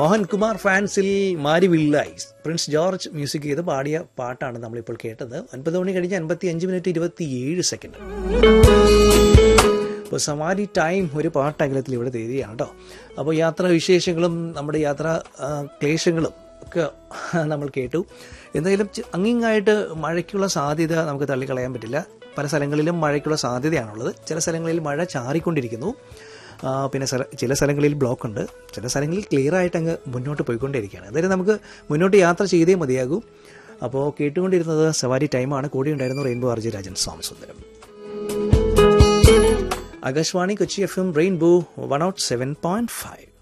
മോഹൻകുമാർ ഫാൻസിൽ മാരി വില്ലൈസ് പ്രിൻസ് ജോർജ് മ്യൂസിക് ചെയ്ത് പാടിയ പാട്ടാണ് നമ്മളിപ്പോൾ കേട്ടത് ഒൻപത് മണി കഴിഞ്ഞ് അൻപത്തി അഞ്ച് മിനിറ്റ് ഇരുപത്തിയേഴ് സെക്കൻഡ് അപ്പോൾ സവാരി ടൈം ഒരു പാട്ടകലത്തിൽ ഇവിടെ തരികയാണ് കേട്ടോ അപ്പോൾ യാത്രാ വിശേഷങ്ങളും നമ്മുടെ യാത്രാ ആ, ക്ലേശങ്ങളും ഒക്കെ നമ്മൾ കേട്ടു എന്തായാലും ചെ- അങ്ങിങ്ങായിട്ട് മഴയ്ക്കുള്ള സാധ്യത നമുക്ക് തള്ളിക്കളയാൻ പറ്റില്ല പല സ്ഥലങ്ങളിലും മഴയ്ക്കുള്ള സാധ്യതയാണുള്ളത് ചില സ്ഥലങ്ങളിൽ മഴ ചാറിക്കൊണ്ടിരിക്കുന്നു ആ, പിന്നെ സ്ഥല ചില സ്ഥലങ്ങളിൽ ബ്ലോക്ക് ഉണ്ട് ചില സ്ഥലങ്ങളിൽ ക്ലിയർ ആയിട്ട് അങ്ങ് മുന്നോട്ട് പോയിക്കൊണ്ടിരിക്കുകയാണ് എന്തായാലും നമുക്ക് മുന്നോട്ട് യാത്ര ചെയ്തേ മതിയാകൂ അപ്പോൾ കേട്ടുകൊണ്ടിരുന്നത് സവാരി ടൈമാണ് കൂടെ ഉണ്ടായിരുന്നു rainbow RJ Rajan Swamisundaram Akashvani Kochi F M rainbow one oh seven point five